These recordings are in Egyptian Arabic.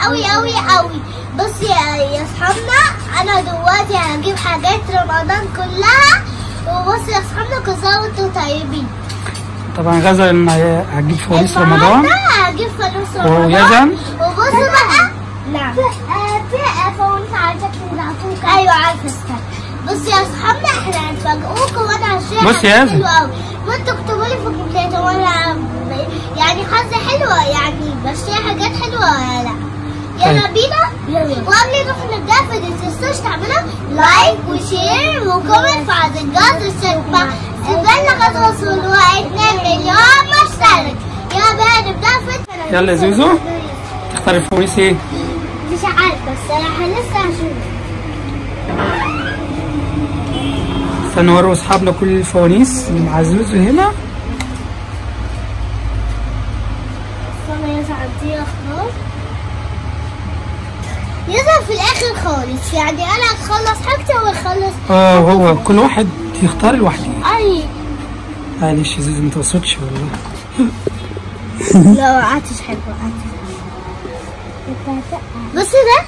قوي قوي قوي بص يا يا اصحابنا انا دلوقتي هجيب حاجات رمضان كلها وبص يا اصحابنا كل سنه وانتم طيبين طبعا غزل هتجيب فوانيس رمضان النهارده هجيب فانوس رمضان ويزن؟ وبص بقى نعم في في فانوس عايزك تنعفوك ايوه عارفه استنى بص يا اصحابنا احنا هنفاجئوكم وانا هشيل بص يا حاجات يزن. حلوة أوي. وانتوا اكتبوا لي في الكومنتات وانا يعني حظ حلوه يعني بشتري حاجات حلوه ولا لا يلا طيب. بينا وقبل نروح نبدا ما تنسوش تعملوا لايك وشير وكومنت وعلى الجرس والشبكه سيبنا لغايه وصول 2 مليون مشترك يلا بقى نبدا في يلا يا زوزو. تختار الفوانيس ايه؟ مش عارفه الصراحه لسه هشوف استنى نوري اصحابنا كل الفوانيس اللي مع زوزو هنا فانا يزعل دي خلاص يظهر في الاخر خالص يعني انا اخلص حاجتي واخلص اه هو كل واحد يختار لوحده اي معلش يا زوزو ما توصلش والله لا عاتش حلو عاتش بص ده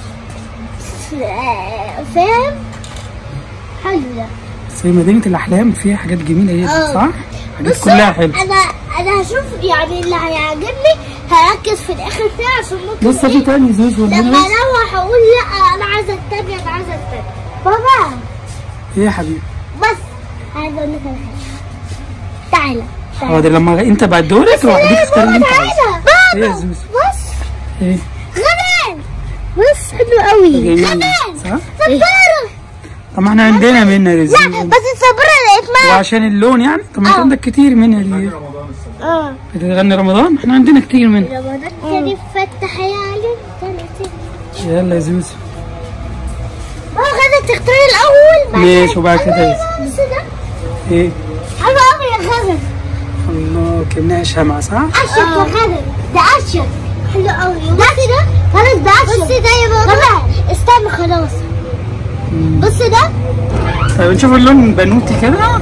فاهم حلو ده بس هي مدينة الأحلام فيها حاجات جميلة اه. جدا صح؟ حاجات بص كلها حلوة انا انا هشوف يعني اللي هيعجبني هركز في الاخر فيه عشان ممكن لسه في إيه، تاني زوزو لما ولا اروح اقول لا انا عايزه التانية انا عايزه التانية بابا ايه يا حبيبي؟ بس عايزه اقول لك على حاجه تعالى تعالى حاضر لما انت بعد دورك لوحدك اختار اللي انت عايزه ايه يا بابا زوزو؟ بص ايه؟ غبان بص حلو قوي جميل. غبان صح؟ صبارة طب ما احنا عندنا منها يا لا زوزو بس الصبارة لقيت معاك وعشان اللون يعني طب ما انت اه. عندك كتير منها دي اه بتغني رمضان احنا عندنا كتير منها رمضان كريم فتح يا علي ثلاثين يلا يا زوزو بابا غدا تختاري الاول بعد ماشي، كده- وبعد كده أيوة، يس. بص ده ايه؟ حلو قوي يا غدا الله كأنها شمعة صح؟ اشيك يا غدا ده اشيك حلو قوي بص ده خلاص ده اشيك بص ده يا بابا استنى خلاص بص ده طيب نشوف اللون بنوتي كده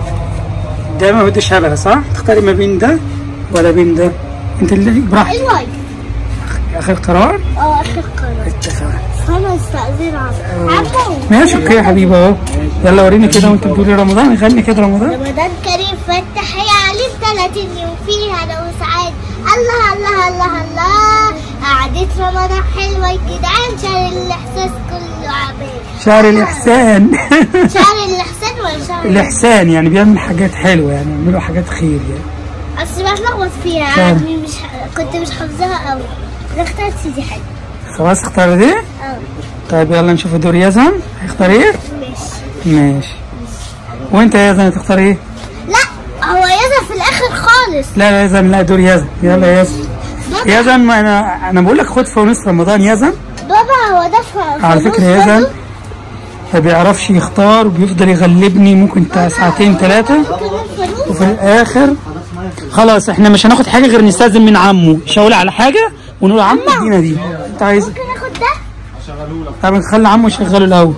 ده ما بدي شبه صح؟ تختاري ما بين ده ولا بين ده انت اللي براحتك الوايت اخر قرار اه اخر قرار اتفقنا انا استاذن عمو عمو ماشي اوكي يا حبيبي اهو يلا وريني كده وانت بتقولي رمضان غني كده رمضان رمضان كريم فتح يا عليم 30 يوم فيها انا وسعاد الله الله الله الله قعدت رمضان حلوة يا جدعان شهر الإحساس كله عباد شهر الإحسان شهر الإحسان ولا شهر الإحسان يعني بيعمل حاجات حلوة يعني بيعملوا حاجات خير يعني أصل بتلخبط فيها شهر. يعني مش كنت مش حافظاها قوي أنا اخترت سيدي حلو خلاص اختار دي اه طيب يلا نشوف دور يزن هيختار ايه ماشي ماشي وانت يا يزن هتختار ايه لا هو يظهر في الآخر خالص لا لا يزن لا دور يزن يلا يا يزن بابا يزن ما انا انا بقول لك خد فانوس رمضان يزن بابا هو ده ف- على فانوس فكرة يزن برضه؟ ما بيعرفش يختار وبيفضل يغلبني ممكن بتاع ساعتين ثلاثة كمان فانوس وفي الاخر خلاص احنا مش هناخد حاجة غير نستاذن من عمه يشاور على حاجة ونقول عمو ادينا دي انت عايز ممكن اخد ده طب نخلي عمو يشغله الاول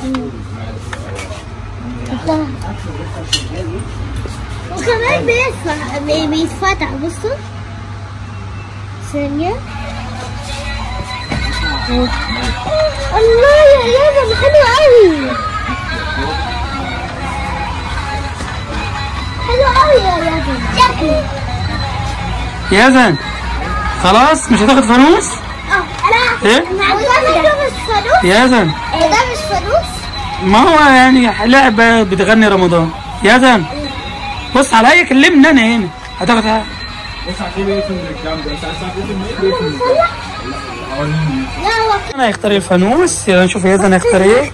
وكمان بيدفع بي- بيتفتح بصوا ثانية الله يا يابا حلو قوي حلو قوي يا يابا شكله يزن خلاص مش هتاخد فانوس اه انا ايه؟ وده ده مش فانوس يزن ده مش فانوس ما هو يعني لعبة بتغني رمضان يزن بص عليا كلمني انا هنا هتاخد حاجة لا هو انا هيختار الفانوس يلا نشوف يزن هيختار ايه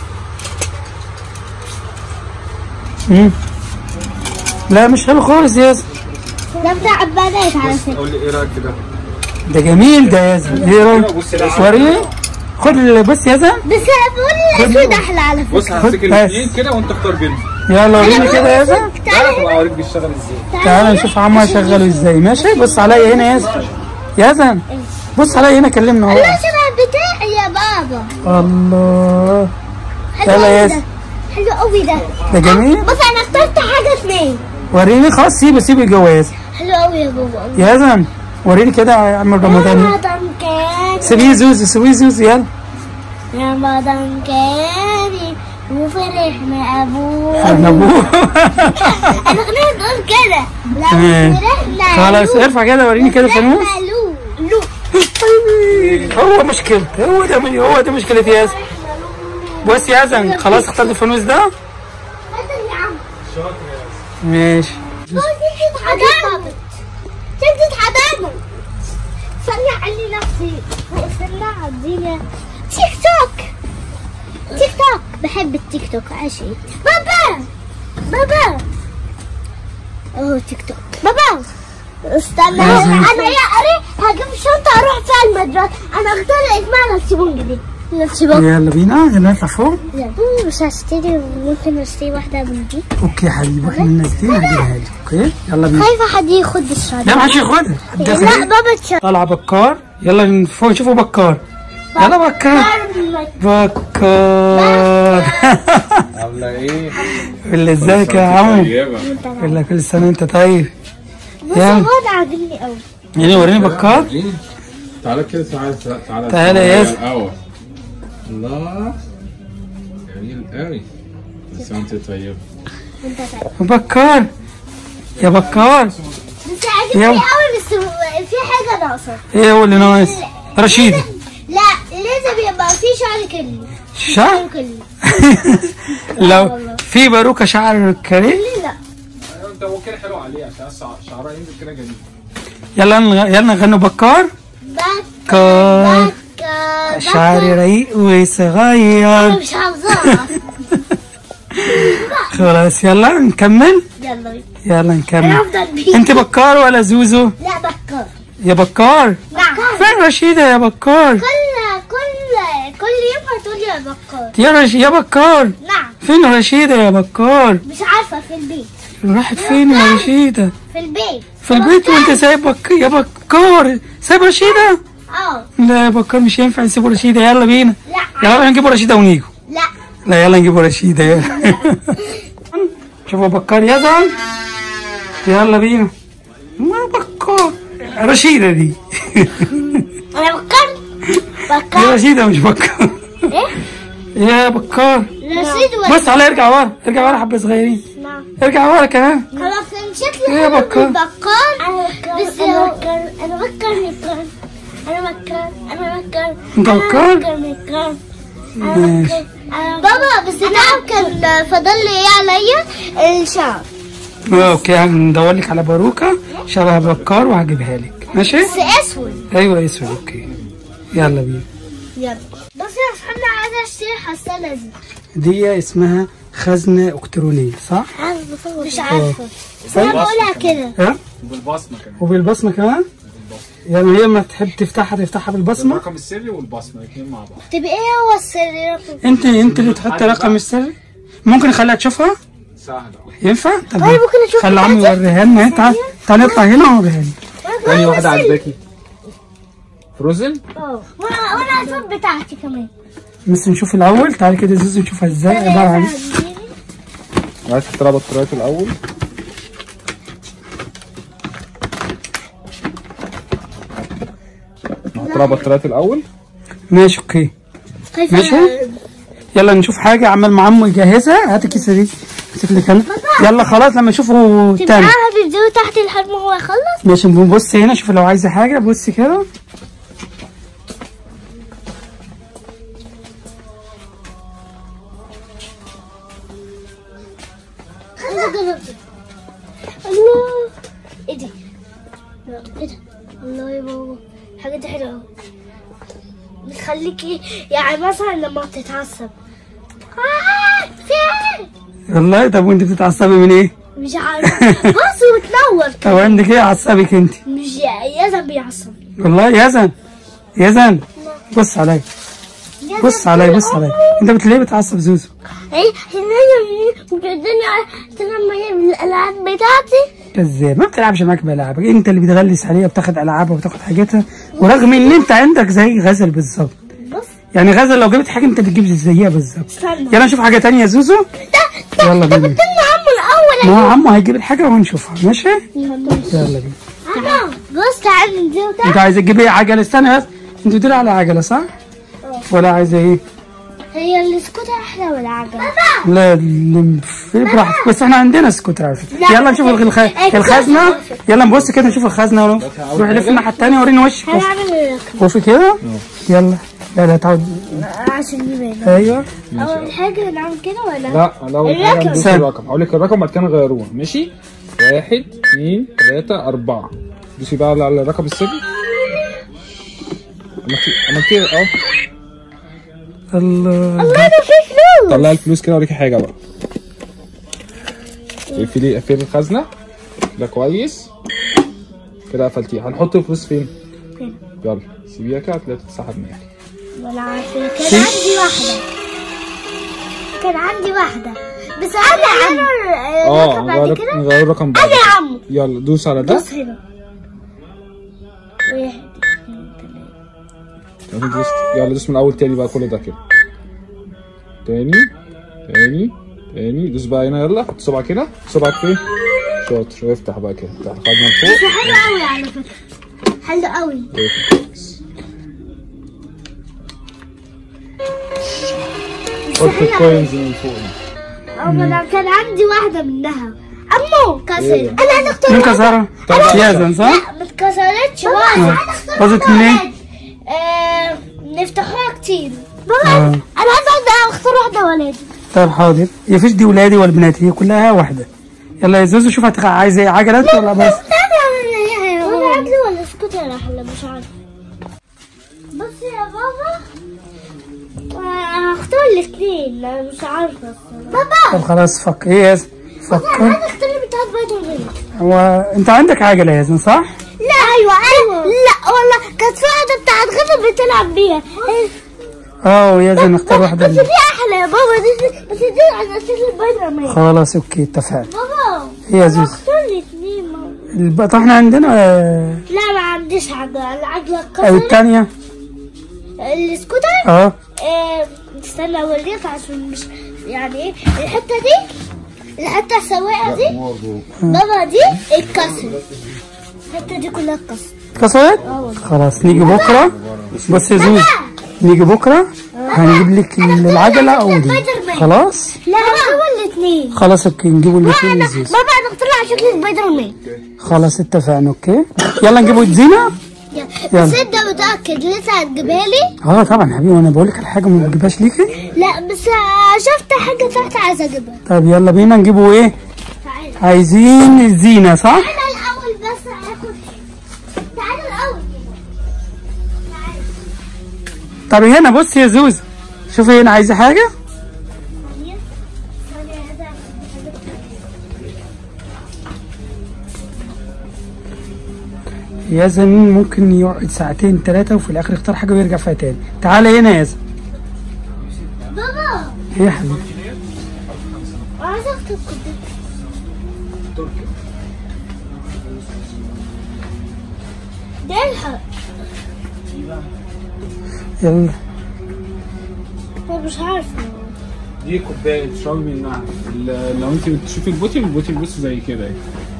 مم. لا مش حلو خالص يا يزن ده بتاع البنات على فكرة قول لي ايه رايك كده؟ ده جميل ده يا يزن ايه رايك وريني خد ال- بص يا يزن بس انا بقول الاسود احلى على فكرة بص همسك الاثنين كده وانت اختار بينهم يلا وريني كده يا يزن تعالى طب اوريك بيشتغل ازاي تعالى نشوف عمو هيشغله ازاي ماشي بص عليا هنا يا يزن يزن بص عليا هنا كلمنا لا اهو شبه بتاعي يا بابا الله حلو يلا يا قوي ياسر. ده حلو قوي ده ده جميل بص انا اخترت حاجة اثنين وريني خلاص سيبه سيبه الجواز حلو قوي يا بابا يا يزن وريني كده يا عم رمضان رمضان كريم سيبيه زوزو سيبيه زوزو يلا رمضان كريم وفرحنا أبوه انا ابوه الأغنية تقول كده لو تمام. فرحنا خلاص له، ارفع كده وريني كده فانوس فرحنا له له هو مشكلة هو ده هو ده مشكلة ياسر بص يا ياسر خلاص اخترت الفانوس ده هذا يا عم ماشي تيجي تحضرنا تيجي تحضرنا استنى علي نفسي استنى عدينا تيك توك تيك توك بحب التيك توك عشي بابا بابا اوه تيك توك بابا استنى لازم. انا يا قري هجيب شنطه اروح فيها المدرسه انا اختار اسمها نسيبونج دي نسيبونج يلا بينا يلا نطلع فوق مش هشتري ممكن اشتري واحده من دي اوكي يا حبيبي واحنا نازلين هجيبها لك اوكي يلا بينا خايفه حد ياخد الشنطه لا محدش ياخدها حد لا ياخدها بابا الشنطه طالعة بكار يلا من فوق نشوفوا بكار يلا بكار بكار عامله ايه؟ اللي ازيك يا عم طيبه يقول لك كل سنة وانت طيب بص يلا. هو ده عاجبني قوي يعني وريني بكار وريني. تعالى كده تعالى تعالى تعالى يا ياسر. الاول الله جميل قوي كل سنه وانت طيب انت طيب بكار يا بكار بس عاجبني يلا. قوي بس في حاجه ناقصه ايه هو اللي ناقص رشيدة لا لازم يبقى في شعر كلي شعر شعر كلي لو في باروكة شعر كريم كلي لا انت هو كده حلو عليه عشان شعرها ينزل كده جميل يلا نغ- يلا نغنوا بكار بكر بكار بكر شعري رقيق انا وصغير مش حافظاها خلاص يلا نكمل يلا بينا. يلا انا نكمل هفضل بيه انت بكار ولا زوزو لا بكر يا بكار نعم فين رشيدة يا بكار كل كل كل يوم هتقول يا بكر يا رش يا بكار نعم فين رشيدة يا بكار مش عارفه في البيت راحت فين يا رشيدة في البيت في البيت وانت سايب بك... يا بكار سايب رشيدة اه لا يا بكار مش ينفع نسيب رشيدة يلا بينا لا يلا نجيب رشيدة ونيجوا لا لا يلا نجيب رشيدة يلا شوفوا بكار يزعل يلا بينا ما بكار رشيدة دي انا بكر دي بكر رشيدة مش بكار ايه يا بكار رصيد ولا بص على ارجع ورا ارجع ورا حبة صغيرين نعم ارجع ورا كمان خلاص مشيت إيه يا لحد بكر؟ البكار بس انا بكر انا بكر مكر انا بكر انا بكر انت أنا بكر؟ بكر مكر أنا ماشي. بكر. أنا بابا بس انا كان فضل لي ايه عليا الشعر اوكي هندور لك على باروكة شبه بكار وهجيبها لك ماشي بس اسود ايوه اسود اوكي يلا بينا يلا بس يا اصحابنا عايزه اشتري حسالة دي دي اسمها خزنة الكترونية صح؟ مش عارفه بس انا بقولها كده ها؟ وبالبصمه كمان وبالبصمة كمان؟ يعني هي ما تحب تفتحها تفتحها بالبصمة؟ الرقم السري والبصمه الاثنين مع بعض طب ايه هو السر انت انت اللي تحط رقم السري ممكن اخليها تشوفها؟ سهله ينفع؟ طب طيب ممكن اشوف خلي عمي بتاعتي؟ يوريها لنا تعال تعال نطلع هنا ووريها لنا تاني واحده عجباكي فروزن اه وانا وانا هشوف بتاعتي كمان بس نشوف الأول تعالى كده زوزو نشوفها ازاي عبارة عن عايز تختار بطاريات الاول نحط لها بطاريات الاول ماشي اوكي خايفة ماشي. يلا نشوف حاجة عمال مع عمو يجهزها هات الكيسة دي امسك لك انا يلا خلاص لما نشوفه تبقى تاني هتنزلوا تحت لحد ما هو يخلص ماشي بص هنا شوف لو عايزة حاجة بص كده انا جربت الله ايه دي لا، ايه ده الله يا بابا الحاجات دي حلوه قوي بتخليكي يعني مثلا لما بتتعصب آه في إيه؟ والله طب وانت بتتعصبي من ايه؟ مش عارفه بص وتنور طب عندك ايه عصبك انت؟ مش يا بيعصب والله يزن يزن بص عليا بص عليا بص عليا انت بتلاقيه بتعصب زوزو ايه هنا وبعدين تلعب معايا بالالعاب بتاعتي كذاب ما بتلعبش معاك بلعبك انت اللي بتغلس عليها وبتاخد العابها وبتاخد حاجاتها ورغم ان انت عندك زي غزل بالظبط بص يعني غزل لو جبت حاجه انت بتجيب زيها بالظبط استنى يلا نشوف حاجه تانية يا زوزو ده ده يلا ده بينا. كنت عمو الاول ما هو عمو هيجيب الحاجه وهنشوفها ماشي يلا يلا بينا انا بص تعالى ننزل انت عايز تجيب ايه عجل استنى بس انت بتقولي على عجله صح ولا عايزه ايه هي السكوتر احلى ولا عجلة؟ لا اللي في براحتك بس احنا عندنا سكوتر على فكره لا. يلا نشوف الخ... الخزنه يلا نبص كده نشوف الخزنه روح لف الناحيه الثانيه وريني وشك هنعمل الركب وفي كده يلا لا لا تعود عشان يبان ايوه اول حاجة نعمل كده ولا؟ لا لو الرقم. ندوس الرقم هقول لك الرقم بعد كده نغيروه ماشي واحد اثنين ثلاثة أربعة دوسي بقى على الرقم السري عملتي عملتي اه ال- الله ده في فلوس طلعي الفلوس كده اوريكي حاجة بقى اقفلي اقفلي الخزنة ده كويس كده قفلتيه هنحط الفلوس فين؟ فين؟ يلا سيبيها كده هتلاقيها تتسحب معاكي ولا عارفة كان عندي واحدة كان عندي واحدة بس انا انا اه الرقم بعد نغير كده نغير الرقم بعد انا يا كده. عمو يلا دوس على ده بص هنا واحد يلا دوس يلا دوس من اول تاني بقى كل ده كده تاني تاني تاني دوس بقى هنا يلا حط صبعك هنا صبعك فين شاطر افتح بقى كده افتح خدنا بس لفوق حلو قوي على فكرة حلو قوي حط الكوينز من فوق أما انا كان عندي واحدة منها امو كسر إيه؟ انا عايز اختار مين واحدة. كسرها؟ طب- يازن صح؟ لا ما اتكسرتش واحدة باظت منين؟ آه، نفتحوها كتير آه. بابا انا عايز أبدأ اختار واحدة ولادي طيب حاضر يا فيش دي ولادي ولا بناتي هي كلها واحدة يلا يا زوزو شوف هتخ... عايزه ايه عجلات ولا بس ولا عجل ولا سكوتر احلى مش عارفة بص يا بابا آه، هختار الاثنين أنا مش عارفة الصراحة. طب بابا خلاص فكر ايه يا ياسن انا فكر عايز اختار بتاعت بايدر مان هو انت عندك عجلة يا ياسن صح؟ لا ايوه ايوه لا والله كانت في واحدة بتاعت غدا بتلعب بيها اه يا ياسن اختار واحدة بس دي منهم. احلى يا بابا دي بس دي على اساس البايدر مان خلاص اوكي اتفقنا بابا ايه يا زوزو اختار الاثنين ماما. الب... طب احنا عندنا آه، لا ما عنديش عجلة العجلة او اتكسرت الثانية السكوتر اه آه، استنى اوريك عشان مش يعني ايه الحتة دي الحتة السواقة دي بابا دي اتكسرت الحتة دي كلها اتكسرت اتكسرت؟ خلاص نيجي بكرة بص يا زوزو نيجي بكرة هنجيب لك العجلة او دي خلاص؟ لا هو الاثنين خلاص اوكي نجيبوا الاثنين بابا لزوزو انا اختار على شكل سبايدر مان خلاص اتفقنا اوكي يلا نجيبوا زينة بس انت متأكد لسه هتجيبها لي؟ اه طبعا حبيبي وانا بقول لك الحاجة ما بتجيبهاش ليكي لا بس شفت حاجة تحت عايزة اجيبها طب يلا بينا نجيبوا ايه تعالى عايزين الزينة صح تعالى الاول بس هاخد تعالى الاول طب هنا بص يا زوز شوفي هنا عايزة حاجة ياسن ممكن يقعد ساعتين ثلاثة وفي الآخر يختار حاجة ويرجع فيها تاني تعالى هنا يا ياسن بابا ايه يا حبيبي عايزة اكتب كده ده الحق يلا انا مش عارفة دي كوبايه تشربي منها ال- لو انت بتشوفي البوتي البوتي بص زي كده اهي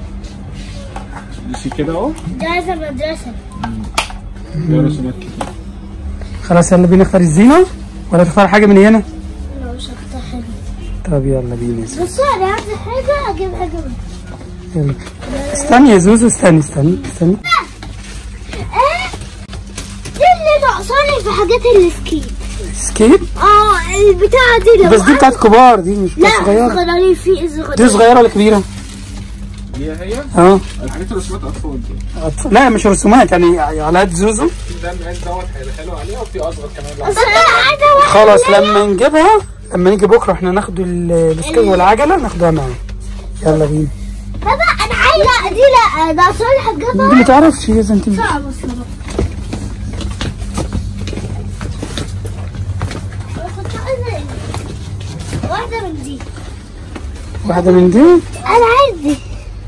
دوسي كده اهو ده عايزة مدرسة فيها رسومات كتير خلاص يلا بينا نختار الزينة ولا تختار حاجة من هنا انا مش هختار حاجة طب يلا بينا يا زوز بس انا عايزة حاجة اجيب حاجة منها يلا استني يا زوز استني استني استني ايه دي اللي ناقصاني في حاجات السكيت سكيب اه البتاعة دي لو بس دي أنا- بتاعت كبار دي مش لا بتاعت صغيرة صغيرين في صغيرين دي صغيرة ولا كبيرة؟ هي هي اه الحاجات رسومات اطفال دي أطف- لا مش رسومات يعني على قد زوزو ده المقاس دوت هيبقى حلو عليها وفي اصغر كمان بس انا عايزة واحدة خلاص لما نجيبها لما نيجي بكره احنا ناخد ال- السكيب والعجله ناخدها معانا يلا بينا بابا انا عايزة دي لا ده صالح دي هتجيبها ما تعرفش يا انت صعبة الصراحة أنا كنت عايزة إيه؟ واحدة من دي واحده من دي انا عايز دي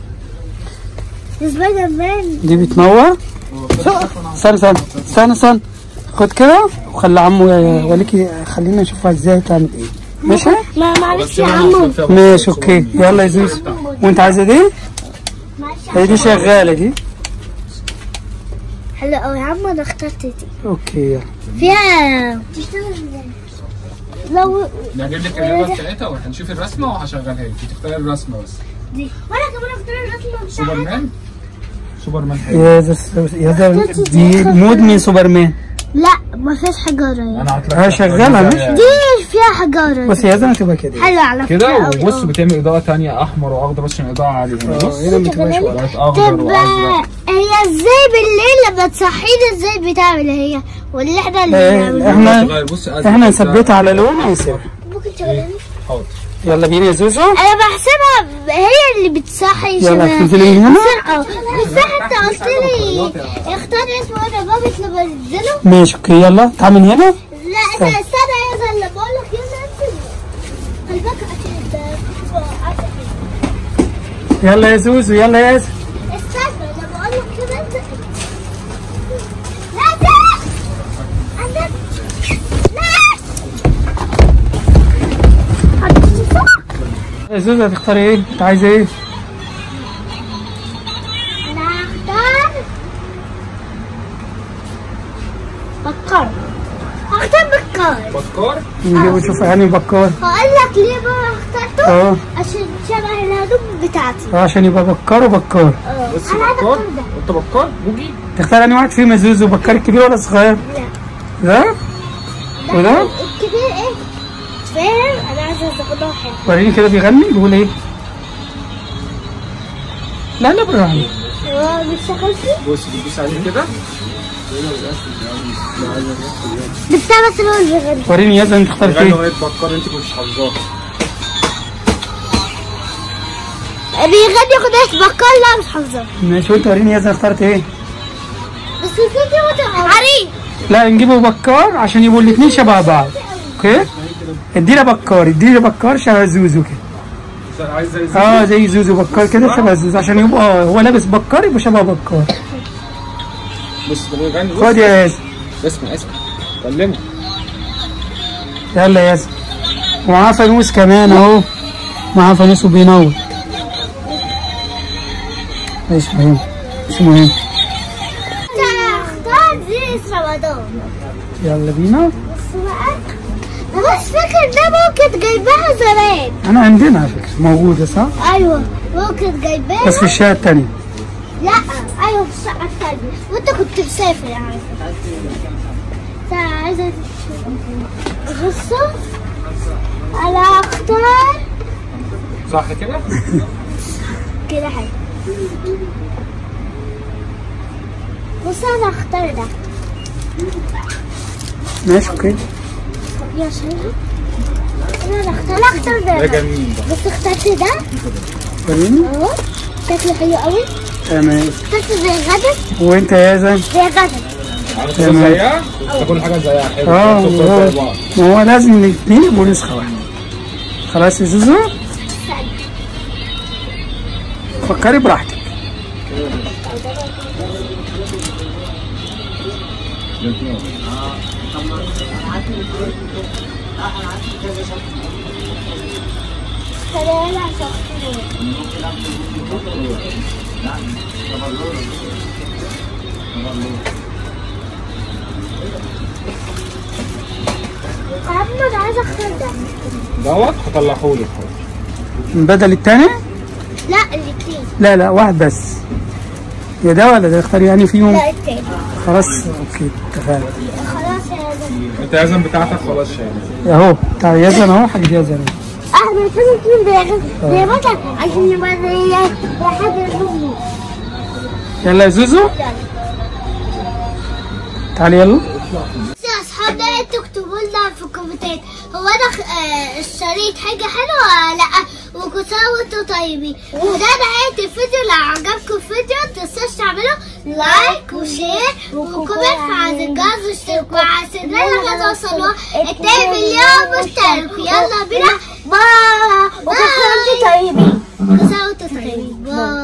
دي سبايدر مان دي بتنور استنى استنى استنى استنى خد كده وخلي عمو وليكي خلينا نشوفها ازاي تعمل ايه ماشي ما معلش يا عمو ماشي اوكي يلا يا زوز وانت عايزه دي معلش هي دي شغاله دي حلو قوي يا عم انا اخترت دي اوكي يلا فيها لو انا هجيب لك الرياضه بتاعتها وهنشوف الرسمه وهشغلها لك تختاري الرسمه بس دي وانا كمان اختار الرسمه مش سوبرمان سوبرمان حلو يا زس يا زس دي مدمن سوبرمان لا ما فيش حجاره يعني. انا هطلع اه شغالة مش دي فيها حجاره بس يا زلمه تبقى كده حلوه على فكره كده قوي، وبص اه. بتعمل اضاءه تانية احمر واخضر بس عشان اضاءه عاليه هنا بص اه هنا ما تبقاش واضحة. لايت اخضر طب وازرق هي ازاي بالليل لما تصحينا ازاي بتعمل هي ولا احنا اللي اه، بنعمله احنا تغير بص أزرق احنا وبتاع. نثبتها على لون ونسيبها ممكن تقولي حاضر يلا بينا يا زوزو انا بحسبها هي اللي بتصحي يلا شبه تنزلي من هنا اه بس انت قلت لي اختار اسمه انا بابا لما انزله ماشي اوكي يلا تعال من هنا لا طب. استنى استنى يا زلمه لما بقول لك يلا انزل خلي بالك عشان انت يلا يا زوزو يلا يا زوزو استنى لما اقول لك كده انزل لا لا انزل لا حطيت صح يا زوزو هتختاري ايه انت عايزه ايه انا هختار بكار هختار بكار بكار نجيب ونشوف يعني بكار هقول لك ليه بقى اخترته اه عشان شبه الهدوم بتاعتي اه عشان يبقى بكار وبكار اه بص انا عايزة بكار الكار ده انت بكار بوجي تختار انهي واحد فيهم يا زوزو بكار الكبير ولا الصغير لا ده وده الكبير ايه فاهم انا عايزه استخدمه حلو وريني كده بيغني بيقول ايه لا لا بالراحه هو مش شغال فيه بص بتدوس عليه كده ده بتاع بس اللي هو اللي بيغني وريني يا زلمه انت اخترت غني ايه اغنيه بكار انت كنتش حافظاها بيغني اغنية بكار لا مش حافظاها ماشي وانت وريني يا زلمه اخترت ايه بس في دي عريق لا نجيبه بكار عشان يبقوا الاثنين شبه بعض اوكي ادينا بكار ادينا بكار شبه زوزو كده عايز زي اه زي زوزو بكار كده شبه زوزو عشان يبقى هو لابس بكار يبقى شبه بكار بص ده بيغني بص خد يا ياسر اسمع اسمع كلمه يلا يا ياسر ومعاه فانوس كمان اهو معاه فانوس وبينور مش مهم مش مهم اختار زي رمضان يلا بينا بس بقى انا مش فاكر ده ممكن جايباها زمان انا عندنا على فكره موجوده صح ايوه ممكن جايباها بس في الشارع التانية لا ايوه في الشقه الثانيه وانت كنت مسافر يعني تعالى عايزه بصوا انا اختار صح كده كده حاجه بص انا اختار ده ماشي اوكي يا شيخ انا اختار انا اختار ده ده جميل ده بس اخترت ده وريني اهو شكله حلو قوي تمام اخترت زي غدا وانت يا زلمه زي غدا عايز تاكل زيها تاكل حاجه زيها حلو اه تاكل ما هو- زي بعض ما هو لازم الاثنين يبقوا نسخه واحده خلاص يا زوزو فكري براحتك خلينا عشان محمد عايز اختار ده دوت هطلعهولك بدل التاني لا الاثنين لا لا واحد بس يا ده ولا ده اختار يعني فيهم لا التاني خلاص اوكي اتفقنا خلاص يا زلمه انت يازن بتاعتك خلاص شايل اهو بتاع يزن اهو حاجه يزن احنا لازم نكون بيغ- زي مثلا عشان نبقى زي حد الحب يلا يا زوزو تعالي يلا يا اصحابنا انتوا اكتبوا لنا في الكومنتات هو انا خ- آه، اشتريت حاجه حلوه ولا لا وكل سنه وانتوا طيبين وده نهايه الفيديو لو عجبكم الفيديو متنسوش تعملوا لايك وشير وكومنت مع الجرس واشتركوا على سننا توصلوا 2 مليون مشترك يلا بينا باي وكل سنه وانتوا طيبين كل سنه وانتوا طيبين باي